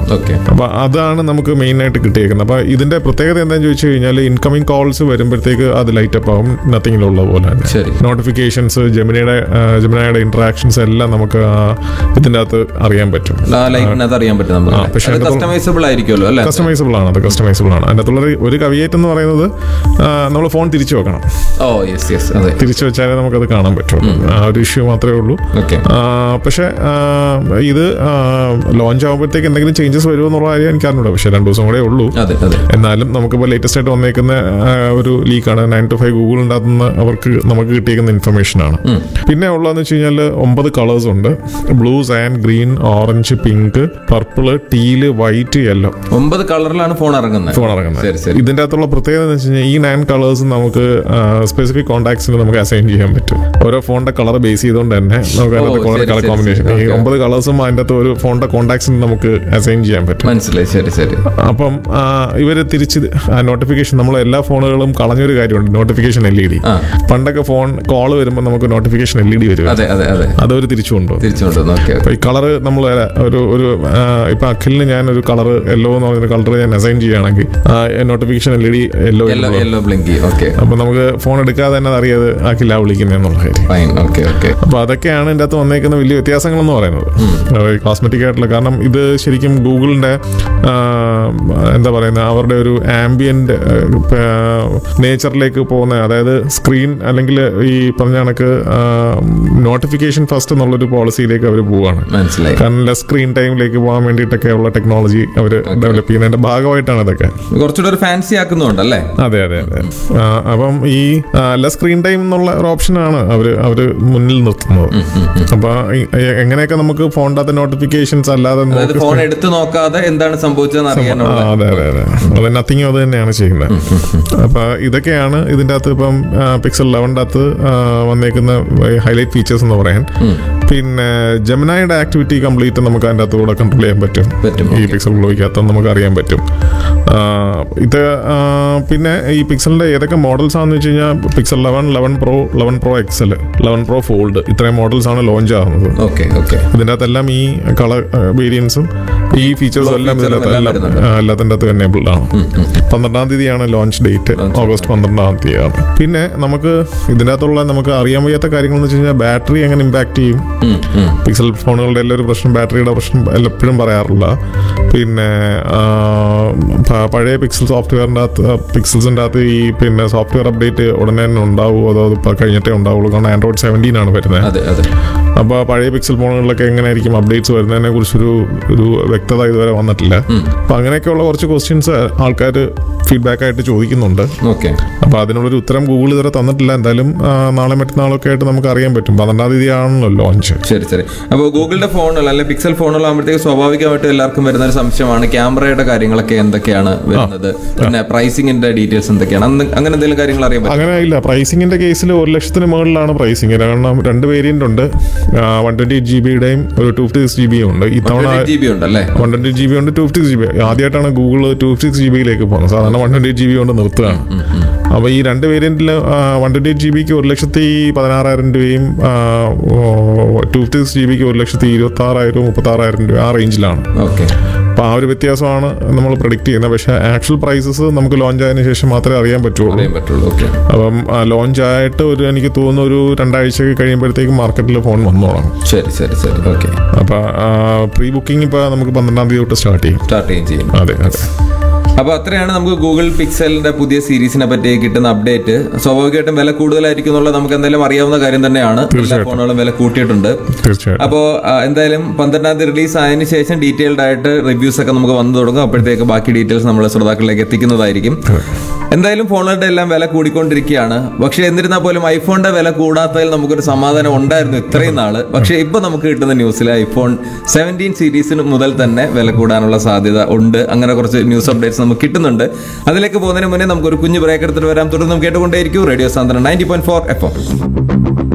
Okay അപ്പോൾ അതാണ് നമുക്ക് മെയിൻ ആയിട്ട് കിട്ടിയേക്കുന്നത് അപ്പോൾ ഇതിന്റെ പ്രത്യേകത എന്താണെന്ന് ചോദിച്ചു കഴിഞ്ഞാൽ ഇൻകമിംഗ് കോൾസ് വരുമ്പോഴത്തേക്ക് അത് ലൈറ്റ് അപ്പ് ആവും നത്തിങ്ങിലുള്ള പോലെ തന്നെ ശരി നോട്ടിഫിക്കേഷൻസ് ജെമിനിയുടെ ജെമിനയുടെ ഇന്ററാക്ഷൻസ് എല്ലാം നമുക്ക് ആ ഇതിന്റെ അകത്ത് അറിയാൻ പറ്റും ആ ലൈറ്റിനകത്ത് അറിയാൻ പറ്റും ആ, നമുക്ക് പക്ഷേ അത് അതിനകത്ത് കസ്റ്റമൈസബിൾ ആയിരിക്കുമല്ലോ അല്ലേ കസ്റ്റമൈസബിൾ ആണ് അത് കസ്റ്റമൈസബിൾ ആണ് അതിൻ്റെ അകത്തുള്ള ഒരു- ഒരു കവിയേറ്റ് എന്ന് പറയുന്നത് നമ്മൾ ഫോൺ തിരിച്ചു വെക്കണം ഓ യെസ് യെസ് അതെ തിരിച്ചു വെച്ചാലേ നമുക്കത് കാണാൻ പറ്റുള്ളൂ ആ ഒരു ഇഷ്യൂ മാത്രമേ ഉള്ളൂ ഓക്കെ ആ, പക്ഷേ ആ, ഇത് ലോഞ്ച് ആകുമ്പോഴത്തേക്ക് എന്തെങ്കിലും ചേഞ്ചസ് വരുമോ എന്നുള്ള കാര്യം എനിക്ക് അറിഞ്ഞൂടാ പക്ഷേ രണ്ടു ദിവസം കൂടെ ഉള്ളൂ അതെ അതെ എന്നാലും നമുക്കിപ്പോൾ ലേറ്റസ്റ്റ് ആയിട്ട് വന്നേക്കുന്ന ആ, ഒരു ലീക്കാണ് നയൻ ടു ഫൈവ് ഗൂഗിളിൻ്റെ അകത്തുനിന്ന് അവർക്ക് നമുക്ക് കിട്ടിയേക്കുന്ന ഇൻഫർമേഷൻ ആണ് പിന്നെ ഉള്ളതെന്ന് വെച്ച് കഴിഞ്ഞാൽ ഒമ്പത് കളേഴ്സ് ഉണ്ട് blue and green orange pink purple teal white yellow ഒമ്പത് കളറിലാണ് ഫോൺ ഇറങ്ങുന്നത് ഫോൺ ഇറങ്ങുന്നത് ശരി ശരി ഇതിന്റെ അകത്തുള്ള പ്രത്യേകത എന്ന് വെച്ച് കഴിഞ്ഞാൽ ഈ നയൻ കളേഴ്സ് നമുക്ക് സ്പെസിഫിക് കോൺടാക്ട്സിന് നമുക്ക് അസൈൻ ചെയ്യാൻ പറ്റും ഓരോ ഫോണിന്റെ കളർ ബേസ് ചെയ്തുകൊണ്ട് തന്നെ നമുക്ക് അതിനകത്ത് ഓ, ശരി, കളർ ശരി, കോമ്പിനേഷൻ ശരി. ഈ Okay. ഒമ്പത് കളേഴ്സും അതിന്റെ അകത്ത് ഒരു ഫോണിന്റെ കോൺടാക്ട്സിന് നമുക്ക് അസൈൻ ചെയ്യാൻ പറ്റും മനസ്സിലായി ശരി ശരി അപ്പം ആ, ഇവര് തിരിച്ച് നോട്ടിഫിക്കേഷൻ നമ്മൾ എല്ലാ ഫോണുകളും കളഞ്ഞൊരു കാര്യമുണ്ട് നോട്ടിഫിക്കേഷൻ എൽ ഇ ഡി ആ പണ്ടൊക്കെ ഫോൺ കോൾ വരുമ്പോൾ നമുക്ക് നോട്ടിഫിക്കേഷൻ എൽ ഇ ഡി വരും അതെ അതെ അതെ അതവർ തിരിച്ചു കൊണ്ടുപോകും തിരിച്ചു കൊണ്ടുവന്നു ഓക്കെ അപ്പൊ ഈ കളർ നമ്മൾ ഒരു ഒരു ആ, ഇപ്പൊ അഖിലിന് ഞാൻ ഒരു കളർ യെല്ലോ എന്ന് പറയുന്ന കളർ ഞാൻ അസൈൻ ചെയ്യുകയാണെങ്കിൽ notification L E D yellow yellow yellow ബ്ലിങ്കി ഓക്കെ അപ്പൊ നമുക്ക് ഫോൺ എടുക്കാതെ തന്നെ അത് അറിയാതെ അഖില വിളിക്കുന്നതെന്നുള്ള കാര്യം ഫൈൻ ഓക്കെ ഓക്കെ അപ്പൊ അതൊക്കെയാണ് ഇതിന്റെ അകത്ത് വന്നേക്കുന്ന വലിയ വ്യത്യാസങ്ങൾ എന്ന് പറയുന്നത് കോസ്മെറ്റിക് ആയിട്ടുള്ള കാരണം ഇത് ശരിക്കും ഗൂഗിളിന്റെ ആ, എന്താ പറയുന്നത് അവരുടെ ഒരു ആംബിയന്റ് നേച്ചറിലേക്ക് പോകുന്ന അതായത് സ്ക്രീൻ അല്ലെങ്കിൽ ഈ പറഞ്ഞ കണക്ക് നോട്ടിഫിക്കേഷൻ ഫസ്റ്റ് എന്നുള്ളൊരു പോളിസിയിലേക്ക് അവർ പോവുകയാണ് മനസ്സിലായി കാരണം ലെസ് സ്ക്രീൻ ടൈമിലേക്ക് പോകാൻ വേണ്ടിയിട്ടൊക്കെ ഉള്ള ടെക്നോളജി അവർ ഡെവലപ്പ് ചെയ്യുന്നതിന്റെ ഭാഗമായിട്ടാണ് ഇതൊക്കെ കുറച്ചുകൂടെ ഒരു ഫാൻസി ആക്കുന്നുണ്ടല്ലേ അതെ അതെ അതെ ആ, അപ്പം ഈ ലെസ് സ്ക്രീൻ ടൈം എന്നുള്ള ഒരു ഓപ്ഷനാണ് അവര് അവര് മുന്നിൽ നിർത്തുന്നത് അപ്പൊ ഈ- എ- എങ്ങനെയൊക്കെ നമുക്ക് ഫോണിന്റെ അകത്ത് നോട്ടിഫിക്കേഷൻസ് അല്ലാതെ അതായത് നോക്കി ഫോൺ എടുത്ത് നോക്കാതെ എന്താണ് സംഭവിച്ചതെന്ന് ആ, അറിയാനുള്ള അതെ അതെ അതെ അത് നത്തിങ്ങും അത് തന്നെയാണ് ചെയ്യുന്നത് അപ്പൊ ഇതൊക്കെയാണ് ഇതിന്റെ അകത്ത് ഇപ്പം പിക്സൽ ലെവൻ്റെ അകത്ത് ആ, വന്നേക്കുന്ന ഹൈലൈറ്റ് ഫീച്ചേഴ്സ് എന്ന് പറയാൻ പിന്നെ ജമനായുടെ ആക്ടിവിറ്റി കംപ്ലീറ്റ് നമുക്ക് അതിന്റെ അകത്ത് കൂടെ കൺട്രോൾ ചെയ്യാൻ പറ്റും പറ്റും ഈ പിക്സൽ ഗ്ലോയ്ക്കകത്ത് നമുക്ക് അറിയാൻ പറ്റും ആ, ഇത് ആ, പിന്നെ ഈ പിക്സലിന്റെ ഏതൊക്കെ മോഡൽസ് ആണെന്ന് വെച്ച് കഴിഞ്ഞാൽ Pixel eleven eleven pro eleven pro XL eleven pro fold ഇത്രയും മോഡൽസ് ആണ് ലോഞ്ച് ആകുന്നത് ഓക്കെ ഓക്കെ ഇതിൻ്റെ അകത്തെല്ലാം ഈ കളർ വേരിയൻസും ഈ ഫീച്ചേഴ്സും എല്ലാം ഇതിൻ്റെ അകത്ത് എല്ലാം എല്ലാം വരുന്നുണ്ട്. ആ, എല്ലാത്തിൻ്റെ അകത്ത് എനേബിൾഡ് ആണ് പന്ത്രണ്ടാം തീയതിയാണ് ലോഞ്ച് ഡേറ്റ് ഓഗസ്റ്റ് പന്ത്രണ്ടാം തീയതിയാണ് പിന്നെ നമുക്ക് ഇതിൻ്റെ അകത്തുള്ള നമുക്ക് അറിയാൻ വയ്യാത്ത കാര്യങ്ങൾ എന്ന് വെച്ച് കഴിഞ്ഞാൽ ബാറ്ററി എങ്ങനെ ഇമ്പാക്ട് ചെയ്യും പിക്സൽ ഫോണുകളുടെ എല്ലാ ഒരു പ്രശ്നം ബാറ്ററിയുടെ പ്രശ്നം എപ്പോഴും പറയാറില്ല പിന്നെ ആ, പ- പഴയ പിക്സൽ സോഫ്റ്റ്വെയറിൻ്റെ അകത്ത് പിക്സൽസിൻ്റെ അകത്ത് ഈ പിന്നെ സോഫ്റ്റ്വെയർ അപ്ഡേറ്റ് ഉടനെ തന്നെ ഉണ്ടാവുമോ അതോ അത് ഇപ്പം കഴിഞ്ഞിട്ടേ ഉണ്ടാവുള്ളൂ കാരണം ആൻഡ്രോയിഡ് സെവൻറ്റീൻ ആണ് വരുന്നത് അതെ അതെ അപ്പോൾ പഴയ പിക്സൽ ഫോണുകളിലൊക്കെ എങ്ങനെയായിരിക്കും അപ്ഡേറ്റ്സ് വരുന്നതിനെ കുറിച്ചൊരു ഒരു വ്യക്തത ഇതുവരെ വന്നിട്ടില്ല അപ്പം അങ്ങനെയൊക്കെയുള്ള കുറച്ച് ക്വസ്റ്റ്യൻസ് ആൾക്കാർ ഫീഡ്ബാക്ക് ആയിട്ട് ചോദിക്കുന്നുണ്ട് ഓക്കെ അപ്പോൾ അതിനുള്ളൊരു ഉത്തരം ഗൂഗിൾ ഇതുവരെ തന്നിട്ടില്ല എന്തായാലും ആ, നാളെ മറ്റന്നാളൊക്കെ ആയിട്ട് നമുക്ക് അറിയാൻ പറ്റും പന്ത്രണ്ടാം തീയതി ആണല്ലോ ലോഞ്ച് ശരി ശരി അപ്പോൾ ഗൂഗിളിന്റെ ഫോണുകൾ അല്ലെങ്കിൽ പിക്സൽ ഫോണുകളാകുമ്പോഴത്തേക്ക് സ്വാഭാവികമായിട്ടും എല്ലാവർക്കും വരുന്ന ഒരു സംശയമാണ് ക്യാമറയുടെ കാര്യങ്ങളൊക്കെ എന്തൊക്കെയാണ് വരുന്നത് പിന്നെ പ്രൈസിങ്ങിന്റെ ഡീറ്റെയിൽസ് എന്തൊക്കെയാണ് അന്ന് അങ്ങനെ എന്തെങ്കിലും കാര്യങ്ങൾ അറിയാൻ പറ്റും അങ്ങനെ ഇല്ല പ്രൈസിങ്ങിന്റെ കേസിൽ ഒരു ലക്ഷത്തിന് മുകളിലാണ് പ്രൈസിങ് കാരണം രണ്ട് വേരിയന്റ് ഉണ്ട് വൺ ട്വന്റി ജി ബിയുടെയും ഒരു ടു ഫിഫ്റ്റി സിക്സ് ജി ബിയും ഉണ്ട് ഇത്തവണ ജി ബി ഉണ്ടല്ലേ വൺ ട്വന്റി ജി ബി ഉണ്ട് ടു ഫിഫ്റ്റി ജി ബി ആദ്യമായിട്ടാണ് Google two fifty six G ബിയിലേക്ക് പോകുന്നത് സാധാരണ വൺ ട്വന്റി ജി ബി കൊണ്ട് നിർത്തുകയാണ് അപ്പോൾ ഈ രണ്ട് വേരിയന്റിൽ വൺ ട്വന്റി ജി ബിക്ക് ഒരു ലക്ഷത്തി പതിനാറായിരം രൂപയും ടു ഫിഫ്റ്റി സിക്സ് ജി ബിക്ക് ഒരു ലക്ഷത്തി ഇരുപത്തി ആറായിരം മുപ്പത്തി ആറായിരം രൂപ ആ റേഞ്ചിലാണ് ഓക്കെ അപ്പോൾ ആ ഒരു വ്യത്യാസമാണ് നമ്മൾ പ്രഡിക്റ്റ് ചെയ്യുന്നത് പക്ഷേ ആക്ച്വൽ പ്രൈസസ് നമുക്ക് ലോഞ്ച് ആയതിനു ശേഷം മാത്രമേ അറിയാൻ പറ്റുള്ളൂ അറിയാൻ പറ്റുള്ളൂ ഓക്കെ അപ്പം ലോഞ്ച് ആയിട്ട് ഒരു എനിക്ക് തോന്നുന്നു ഒരു രണ്ടാഴ്ച കഴിയുമ്പോഴത്തേക്കും മാർക്കറ്റിൽ ഫോൺ വന്നു തുടങ്ങും ശരി ശരി ശരി ഓക്കെ അപ്പോൾ പ്രീ ബുക്കിംഗ് ഇപ്പോൾ നമുക്ക് പന്ത്രണ്ടാം തീയതി തൊട്ട് സ്റ്റാർട്ട് ചെയ്യും സ്റ്റാർട്ട് ചെയ്യും ചെയ്യും അതെ അതെ അപ്പൊ അത്രയാണ് നമുക്ക് ഗൂഗിൾ പിക്സലിന്റെ പുതിയ സീരീസിനെ പറ്റി കിട്ടുന്ന അപ്ഡേറ്റ് സ്വാഭാവികമായിട്ടും വില കൂടുതലായിരിക്കും എന്നുള്ളത് നമുക്ക് എന്തായാലും അറിയാവുന്ന കാര്യം തന്നെയാണ് എല്ലാ ഫോണുകളും വില കൂട്ടിയിട്ടുണ്ട് തീർച്ചയായിട്ടും അപ്പോൾ എന്തായാലും പന്ത്രണ്ടാം തീയതി റിലീസ് ആയതിനു ശേഷം ഡീറ്റെയിൽഡ് ആയിട്ട് റിവ്യൂസ് ഒക്കെ നമുക്ക് വന്നു തുടങ്ങും അപ്പോഴത്തേക്ക് ബാക്കി ഡീറ്റെയിൽസ് നമ്മൾ ശ്രോതാക്കളിലേക്ക് എത്തിക്കുന്നതായിരിക്കും എന്തായാലും ഫോണുകളുടെ എല്ലാം വില കൂടിക്കൊണ്ടിരിക്കുകയാണ് പക്ഷെ എന്നിരുന്നാൽ പോലും ഐഫോണിന്റെ വില കൂടാത്തതിൽ നമുക്കൊരു സമാധാനം ഉണ്ടായിരുന്നു ഇത്രയും നാള് പക്ഷെ ഇപ്പൊ നമുക്ക് കിട്ടുന്ന ന്യൂസിൽ ഐഫോൺ സെവൻറ്റീൻ സീരീസിന് മുതൽ തന്നെ വില കൂടാനുള്ള സാധ്യത ഉണ്ട് അങ്ങനെ കുറച്ച് ന്യൂസ് അപ്ഡേറ്റ്സ് നമുക്ക് കിട്ടുന്നുണ്ട് അതിലേക്ക് പോകുന്നതിന് മുന്നേ നമുക്കൊരു കുഞ്ഞു ബ്രേക്ക് എടുത്തിട്ട് വരാം തുടർന്ന് നമുക്ക് കേട്ടുകൊണ്ടേയിരിക്കും റേഡിയോ സാന്ദ്രൻ നയൻറ്റി പോയിന്റ് ഫോർ എഫ്